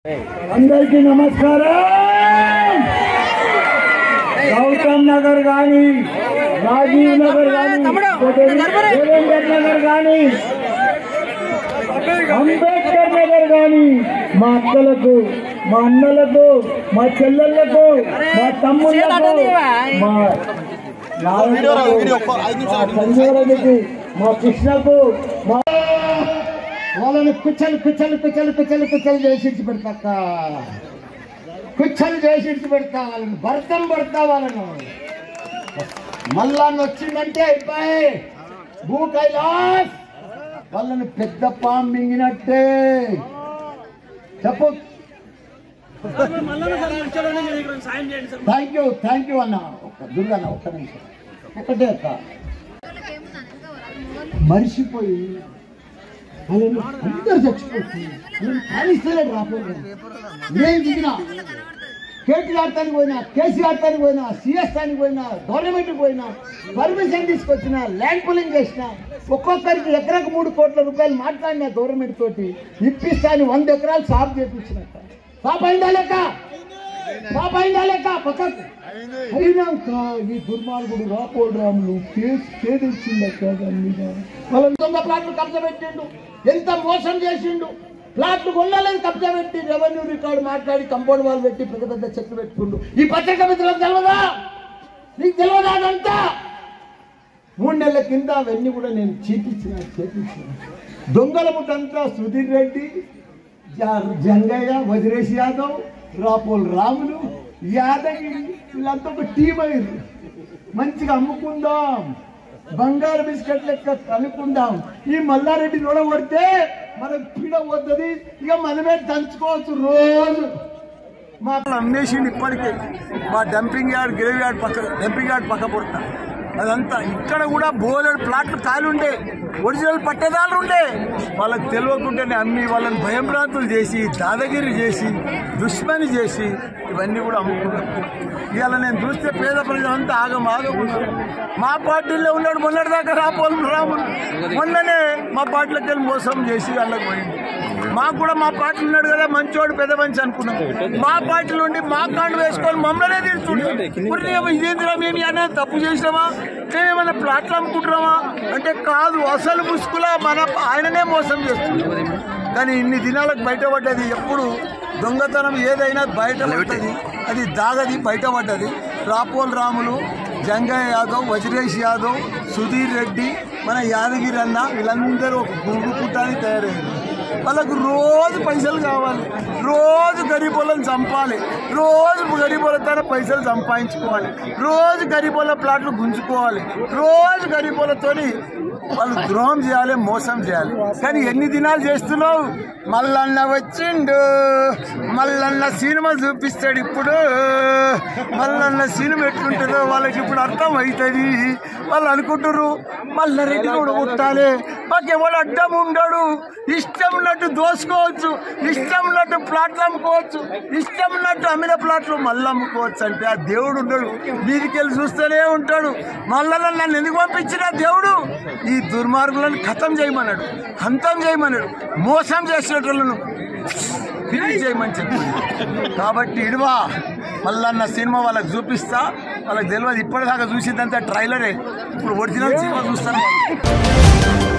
అందరికీ నమస్కారం గౌతమ్ నగర్ గాని రాజీవ్ నగర్ గాని దేవేందర్ నగర్ గాని అంబేద్కర్ నగర్ గాని మా అక్కలకు మా అన్నలకు మా చెల్లెళ్లకు మా తమ్ముళ్లకు మా నాయకులకు, మా సంజీవరెడ్డికి మా కృష్ణకు మా వాళ్ళని కుచ్చలు కుచ్చలు కుచ్చలు కుచ్చలు కుచ్చలు చేసి పెడతా కుచ్చలు చేసి పెడతా వాళ్ళని భర్తం పడతా వాళ్ళను మళ్ళా వచ్చిందంటే అయిపోయి భూ కైలాస్ వాళ్ళని పెద్ద పాము మింగినట్టే చెప్పు థ్యాంక్ యూ థ్యాంక్ యూ అన్న ఒక్క దుర్గన్న ఒక్క నిమిషం ఒకటే అక్క మరిచిపోయి వాళ్ళని అందరు చచ్చిపోతుంది వాళ్ళని కానిస్తలేడు రాకపోతే నేను దిగిన కేటీఆర్ తానికి పోయినా కేసీఆర్ తానికి పోయినా సిఎస్ తానికి పోయినా గవర్నమెంట్కి పోయినా పర్మిషన్ తీసుకొచ్చిన ల్యాండ్ పూలింగ్ చేసిన ఒక్కొక్కరికి ఎకరకు మూడు కోట్ల రూపాయలు మాట్లాడిన గవర్నమెంట్ తోటి ఇప్పిస్తాను వంద ఎకరాలు సాగు చేపించినట్ట పాప అయిందా లెక్క పాప అయిందా లెక్క పక్కకు అయినాక ఈ దుర్మార్గుడు రాపోడు రాములు కేసు ఛేదించిందక్క దాని మీద వాళ్ళ దొంగ ప్లాట్లు కబ్జా పెట్టిండు ఎంత మోసం చేసిండు ప్లాట్లు కొనాలని కబ్జా పెట్టి రెవెన్యూ రికార్డు మాట్లాడి కంపౌండ్ వాళ్ళు పెట్టి పెద్ద పెద్ద చెట్లు పెట్టుకుండు ఈ పత్రిక మిత్రులకు తెలియదా నీకు తెలియదా అదంతా మూడు నెలల కింద అవన్నీ కూడా నేను చేపించిన చేపించిన దొంగల ముట్టంతా సుధీర్ రెడ్డి జ- జంగయ్య వదిలేష్ యాదవ్ రాపోల్ రాములు యాదగిరి వీళ్ళంతా ఒక టీం అయ్యారు మంచిగా అమ్ముకుందాం బంగారు బిస్కెట్ లెక్క కనుక్కుందాం ఈ మల్లారెడ్డి నూడ కొడితే మనకు పీడ పోతుంది ఇక మనమే దంచుకోవచ్చు రోజు మా అమ్మేసిండు ఇప్పటికే మా డంపింగ్ యార్డ్ గ్రేవ్ యార్డ్ పక్క డంపింగ్ యార్డ్ పక్క పుడతా అదంతా ఇక్కడ కూడా బోలెడు ప్లాట్లు ఖాళీ ఉండే ఒరిజినల్ పట్టేదారులు ఉండే వాళ్ళకి తెలియకుండానే అమ్మి వాళ్ళని భయభ్రాంతులు చేసి దాదాగిరి చేసి దుష్మని చేసి ఇవన్నీ కూడా అమ్ముకున్నారు ఇవాళ నేను చూస్తే పేద ప్రజలంతా ఆగం ఆగం ఉన్నారు. మా పార్టీలో ఉన్నాడు మొన్నటిదాకా రాపోలు రాములు మొన్ననే మా పార్టీలోకి వెళ్ళి మోసం చేసి వాళ్ళకి పోయింది మాకు కూడా మా పార్టీ ఉన్నాడు కదా మంచోడు పెద్ద మంచి అనుకున్నాం మా పార్టీ నుండి మా కాండు వేసుకొని మమ్మల్నే తీరుతుండే ఇదేంద్రా మేము అనేది తప్పు చేసినామా మేమేమైనా ప్లాట్లు అమ్ముకుంటున్నామా అంటే కాదు అసలు ముసుగులా మన ఆయననే మోసం చేస్తున్నాం కానీ ఇన్ని దినాలకు బయటపడ్డది ఎప్పుడు దొంగతనం ఏదైనా బయటపడ్డది అది దాగది బయటపడ్డది రాపోల్ రాములు జంగయ్య యాదవ్ వజ్రేష్ యాదవ్ సుధీర్ రెడ్డి మన యాదగిరి అన్న వీళ్ళందరూ ఒక గుంపు కుట్టానికి తయారయ్యారు వాళ్ళకు రోజు పైసలు కావాలి రోజు గరీబోళ్ళని చంపాలి రోజు గరీబోళ్ళతో పైసలు సంపాదించుకోవాలి రోజు గరీబోళ్ళ ప్లాట్లు గుంజుకోవాలి రోజు గరీబోళ్ళతోని వాళ్ళు ద్రోహం చేయాలి మోసం చేయాలి కానీ ఎన్ని దినాలు చేస్తున్నావు మల్లన్న వచ్చిండు మల్లన్న సినిమా చూపిస్తాడు ఇప్పుడు మల్లన్న సినిమా ఎట్లుంటుందో వాళ్ళకి ఇప్పుడు అర్థం అవుతుంది వాళ్ళు అనుకుంటారు మల్లారెడ్డి కూడా కొట్టాలి మాకు ఎవడు అడ్డం ఉండడు ఇష్టం ఉన్నట్టు దోసుకోవచ్చు ఇష్టం ఉన్నట్టు ప్లాట్లు అమ్ముకోవచ్చు ఇష్టం ఉన్నట్టు అమ్మిన ప్లాట్లు మళ్ళీ అమ్ముకోవచ్చు అంటే ఆ దేవుడు ఉండడు మీదికెళ్ళి చూస్తూనే ఉంటాడు మళ్ళా నన్ను ఎందుకు పంపించిన దేవుడు ఈ దుర్మార్గులను ఖతం చేయమన్నాడు హంతం చేయమన్నాడు మోసం చేసేటోళ్ళను ఫినిష్ చేయమని చెప్పింది కాబట్టి ఇడువా మళ్ళన్న సినిమా వాళ్ళకి చూపిస్తా వాళ్ళకి తెలియదు ఇప్పటిదాకా చూసిందంతా ట్రైలరే ఇప్పుడు ఒరిజినల్ సినిమా చూస్తాను వాళ్ళు.